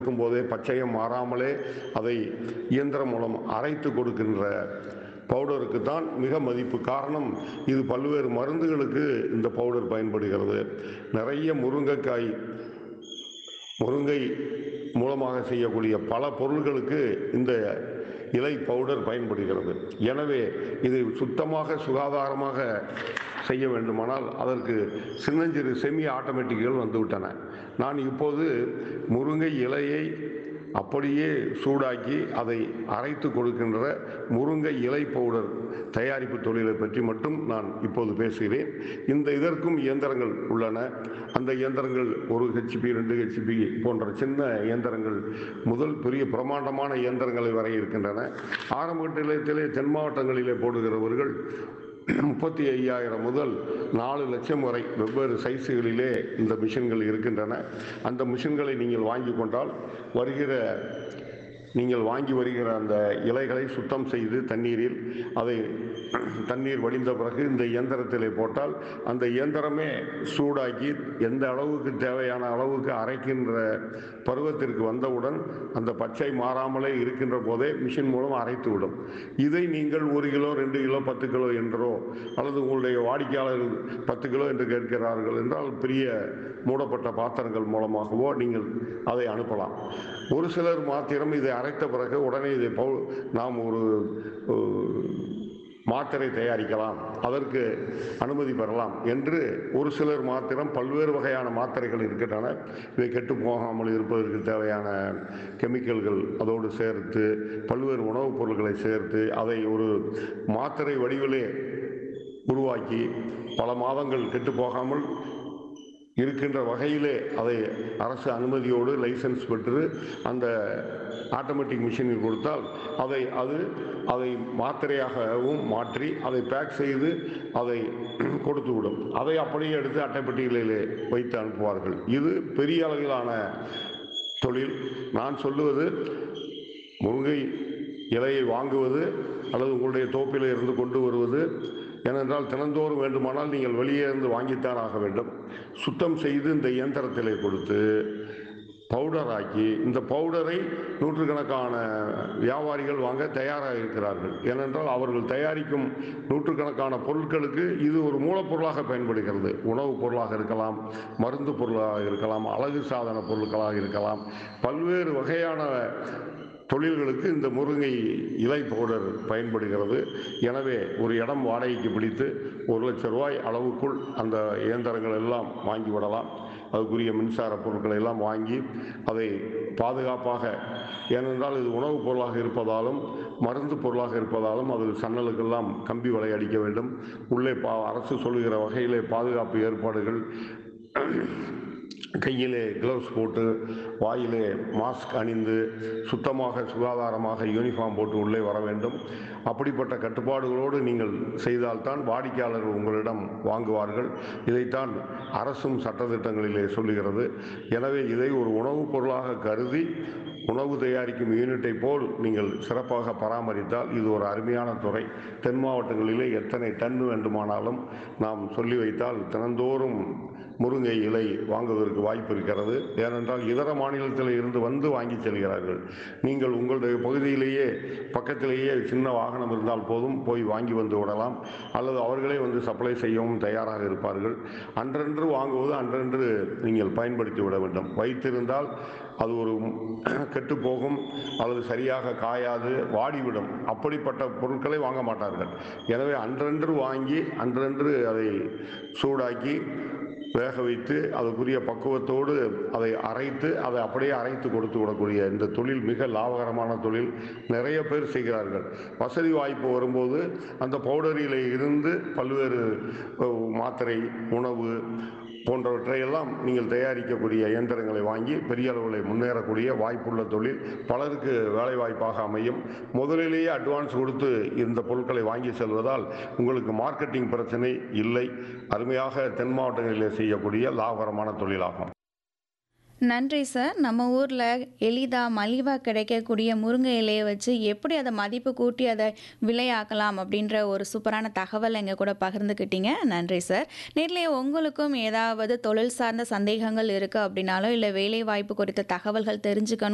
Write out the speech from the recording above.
இருக்கும்போதே பச்சையம் மாறாமலே அதை இயந்திரம் மூலம் அரைத்து கொடுக்கின்ற பவுடருக்கு தான் மிக மதிப்பு காரணம் இது பல்வேறு மருந்துகளுக்கு இந்த பவுடர் பயன்படுகிறது நிறைய முருங்கைக்காய் முருங்கை மூலமாக செய்யக்கூடிய பல பொருள்களுக்கு இந்த இலை பவுடர் பயன்படுகிறது எனவே இது சுத்தமாக சுகாதாரமாக செய்ய வேண்டுமானால் அதற்கு சின்னஞ்சிறு செமி ஆட்டோமேட்டிக்குகள் வந்துவிட்டன நான் இப்போது முருங்கை இலையை அப்படியே சூடாக்கி அதை அரைத்து கொடுக்கின்ற முருங்கை இலை பவுடர் தயாரிப்பு தொழிலை பற்றி மட்டும் நான் இப்போது பேசுகிறேன் இந்த இதற்கும் இயந்திரங்கள் உள்ளன அந்த இயந்திரங்கள் ஒரு ஹெச்பி ரெண்டு ஹெச்பி போன்ற சின்ன இயந்திரங்கள் முதல் பெரிய பிரமாண்டமான இயந்திரங்களை வரை இருக்கின்றன ஆரம்ப நிலையத்திலே தென் மாவட்டங்களிலே போடுகிறவர்கள் முப்பத்தி ஐயாயிரம் முதல் நாலு லட்சம் வரை வெவ்வேறு சைஸுகளிலே இந்த மிஷின்கள் இருக்கின்றன அந்த மிஷின்களை நீங்கள் வாங்கி கொண்டால் வருகிற நீங்கள் வாங்கி வருகிற அந்த இலைகளை சுத்தம் செய்து தண்ணீரில் அதை தண்ணீர் வடிந்த பிறகு இந்த இயந்திரத்திலே போட்டால் அந்த இயந்திரமே சூடாக்கி எந்த அளவுக்கு தேவையான அளவுக்கு அரைக்கின்ற பருவத்திற்கு வந்தவுடன் அந்த பச்சை மாறாமலே இருக்கின்ற போதே மிஷின் மூலம் அரைத்து விடும் இதை நீங்கள் ஒரு கிலோ ரெண்டு கிலோ பத்து கிலோ என்றோ அல்லது உங்களுடைய வாடிக்கையாளர்கள் பத்து கிலோ என்று கேட்கிறார்கள் என்றால் பெரிய மூடப்பட்ட பாத்திரங்கள் மூலமாகவோ நீங்கள் அதை அனுப்பலாம் ஒரு சிலர் மாத்திரம் இதை அரைத்த பிறகு உடனே இதை பவு நாம் ஒரு அஹ், மாத்திரை தயாரிக்கலாம் அதற்கு அனுமதி பெறலாம் என்று ஒரு சிலர் மாத்திரம் பல்வேறு வகையான மாத்திரைகள் இருக்கின்றன இவை கெட்டு போகாமல் இருப்பதற்கு தேவையான கெமிக்கல்கள் அதோடு சேர்த்து பல்வேறு உணவுப் பொருட்களை சேர்த்து அதை ஒரு மாத்திரை வடிவிலே உருவாக்கி பல மாதங்கள் கெட்டு போகாமல் இருக்கின்ற வகையிலே அதை அரசு அனுமதியோடு லைசன்ஸ் பெற்று அந்த ஆட்டோமேட்டிக் மிஷினில் கொடுத்தால் அதை அது அதை மாத்திரையாகவும் மாற்றி அதை பேக் செய்து அதை கொடுத்து விடும் அதை அப்படியே எடுத்து அட்டைப்பெட்டிகளிலே வைத்து அனுப்புவார்கள் இது பெரிய அளவிலான தொழில் நான் சொல்லுவது முருங்கை இலையை வாங்குவது அல்லது உங்களுடைய தோப்பில் இருந்து கொண்டு வருவது ஏனென்றால் தினந்தோறும் வேண்டுமானால் நீங்கள் வெளியே இருந்து வாங்கித்தான் ஆக வேண்டும் சுத்தம் செய்து இந்த இயந்திரத்திலே கொடுத்து பவுடர் ஆக்கி இந்த பவுடரை நூற்றுக்கணக்கான வியாபாரிகள் வாங்க தயாராக இருக்கிறார்கள் ஏனென்றால் அவர்கள் தயாரிக்கும் நூற்றுக்கணக்கான பொருட்களுக்கு இது ஒரு மூலப்பொருளாக பயன்படுகிறது உணவுப் பொருளாக இருக்கலாம் மருந்து பொருளாக இருக்கலாம் அழகு சாதன பொருட்களாக இருக்கலாம் பல்வேறு வகையான தொழில்களுக்கு இந்த முருங்கை இலை பவுடர் பயன்படுகிறது எனவே ஒரு இடம் வாடகைக்கு பிடித்து ஒரு லட்சம் ரூபாய் அளவுக்குள் அந்த இயந்திரங்கள் எல்லாம் வாங்கி விடலாம் அதுக்குரிய மின்சார பொருட்களை எல்லாம் வாங்கி அதை பாதுகாப்பாக ஏனென்றால் இது உணவுப் பொருளாக இருப்பதாலும் மருந்து பொருளாக இருப்பதாலும் அதில் சன்னலுக்கெல்லாம் கம்பி வலை அடிக்க வேண்டும் உள்ளே பா அரசு சொல்லுகிற வகையிலே பாதுகாப்பு ஏற்பாடுகள் கையிலே க்ளவுஸ் போட்டு வாயிலே மாஸ்க் அணிந்து சுத்தமாக சுகாதாரமாக யூனிஃபார்ம் போட்டு உள்ளே வர வேண்டும் அப்படிப்பட்ட கட்டுப்பாடுகளோடு நீங்கள் செய்தால்தான் வாடிக்கையாளர்கள் உங்களிடம் வாங்குவார்கள் இதைத்தான் அரசும் சட்டத்திட்டங்களிலே சொல்லுகிறது எனவே இதை ஒரு உணவுப் பொருளாக கருதி உணவு தயாரிக்கும் யூனிட்டை போல் நீங்கள் சிறப்பாக பராமரித்தால் இது ஒரு அருமையான துறை தென் மாவட்டங்களிலே எத்தனை டன் வேண்டுமானாலும் நாம் சொல்லி வைத்தால் தினந்தோறும் முருங்கை இலை வாங்குவதற்கு வாய்ப்பு இருக்கிறது ஏனென்றால் இதர மாநிலத்தில் இருந்து வந்து வாங்கி செல்கிறார்கள் நீங்கள் உங்களுடைய பகுதியிலேயே பக்கத்திலேயே சின்ன வாகனம் இருந்தால் போதும் போய் வாங்கி வந்து விடலாம் அல்லது அவர்களே வந்து சப்ளை செய்யவும் தயாராக இருப்பார்கள் அன்றன்று வாங்குவது அன்றன்று நீங்கள் பயன்படுத்தி விட வேண்டும் வைத்திருந்தால் அது ஒரு கெட்டு போகும் அல்லது சரியாக காயாது வாடிவிடும் அப்படிப்பட்ட பொருட்களை வாங்க மாட்டார்கள் எனவே அன்றன்று வாங்கி அன்றன்று அதை சூடாக்கி வேக வைத்து அதுக்குரிய பக்குவத்தோடு அதை அரைத்து அதை அப்படியே அரைத்து கொடுத்து விடக்கூடிய இந்த தொழில் மிக லாபகரமான தொழில் நிறைய பேர் செய்கிறார்கள் வசதி வாய்ப்பு வரும்போது அந்த பவுடரில் இருந்து பல்வேறு அஹ், மாத்திரை உணவு போன்றவற்றை எல்லாம் நீங்கள் தயாரிக்கக்கூடிய இயந்திரங்களை வாங்கி பெரிய அளவில் முன்னேறக்கூடிய வாய்ப்புள்ள தொழில் பலருக்கு வேலை வாய்ப்பாக அமையும் முதலிலேயே அட்வான்ஸ் கொடுத்து இந்த பொருட்களை வாங்கி செல்வதால் உங்களுக்கு மார்க்கெட்டிங் பிரச்சனை இல்லை அருமையாக தென் மாவட்டங்களிலே செய்யக்கூடிய லாபகரமான தொழிலாகும் நன்றி சார் நம்ம ஊரில் எளிதாக மலிவாக கிடைக்கக்கூடிய முருங்கை இலையை வச்சு எப்படி அதை மதிப்பு கூட்டி அதை விலையாக்கலாம் அப்படின்ற ஒரு சூப்பரான தகவல் எங்கள் கூட பகிர்ந்துக்கிட்டீங்க நன்றி சார் நேர்லேயே உங்களுக்கும் ஏதாவது தொழில் சார்ந்த சந்தேகங்கள் இருக்குது அப்படின்னாலோ இல்லை வேலை வாய்ப்பு குறித்த தகவல்கள் தெரிஞ்சுக்கணும்